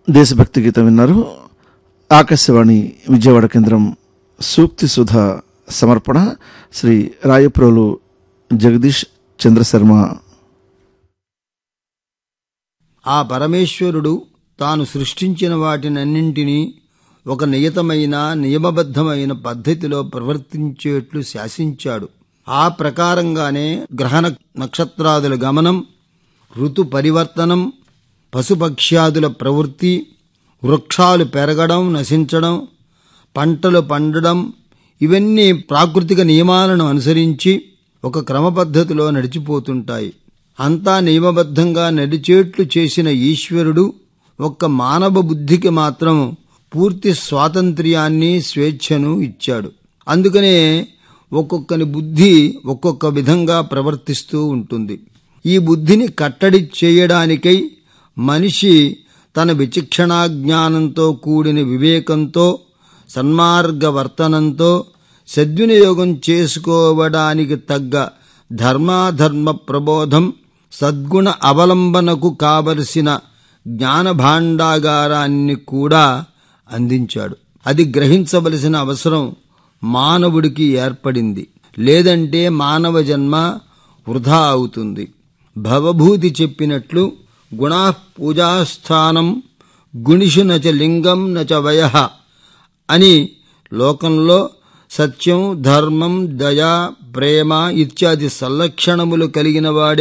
దేశభక్తి గీతం విన్నారు ఆకాశవాణి విజయవాడ కేంద్రం సూక్తి సుధ సమర్పణ శ్రీ రాయప్రోలు జగదీష్ చంద్రశర్మ ఆ పరమేశ్వరుడు తాను సృష్టించిన వాటినన్నింటినీ ఒక నియతమైన నియమబద్ధమైన పద్ధతిలో ప్రవర్తించేట్లు శాసించాడు ఆ ప్రకారంగానే గ్రహ నక్షత్రాదుల గమనం ఋతు పరివర్తనం పశుపక్ష్యాదుల ప్రవృత్తి వృక్షాలు పెరగడం నశించడం పంటలు పండడం ఇవన్నీ ప్రాకృతిక నియమాలను అనుసరించి ఒక క్రమ పద్ధతిలో నడిచిపోతుంటాయి అంతా నియమబద్ధంగా నడిచేట్లు చేసిన ఈశ్వరుడు ఒక్క మానవ బుద్ధికి మాత్రం పూర్తి స్వాతంత్ర్యాన్ని స్వేచ్ఛను ఇచ్చాడు అందుకనే ఒక్కొక్కని బుద్ధి ఒక్కొక్క విధంగా ప్రవర్తిస్తూ ఉంటుంది ఈ బుద్ధిని కట్టడి చేయడానికై మనిషి తన విచక్షణా జ్ఞానంతో కూడిన వివేకంతో సన్మార్గవర్తనంతో సద్వినియోగం చేసుకోవడానికి తగ్గ ధర్మాధర్మ ప్రబోధం సద్గుణ అవలంబనకు కావలసిన జ్ఞాన భాండాగారాన్ని కూడా అందించాడు అది గ్రహించవలసిన అవసరం మానవుడికి ఏర్పడింది లేదంటే మానవ జన్మ వృధా అవుతుంది భవభూతి చెప్పినట్లు గుణా పూజాస్థానం గుణిషు నచ లింగం నచ వయ అని లోకంలో సత్యం ధర్మం దయ ప్రేమ ఇత్యాది సల్లక్షణములు కలిగిన వాడే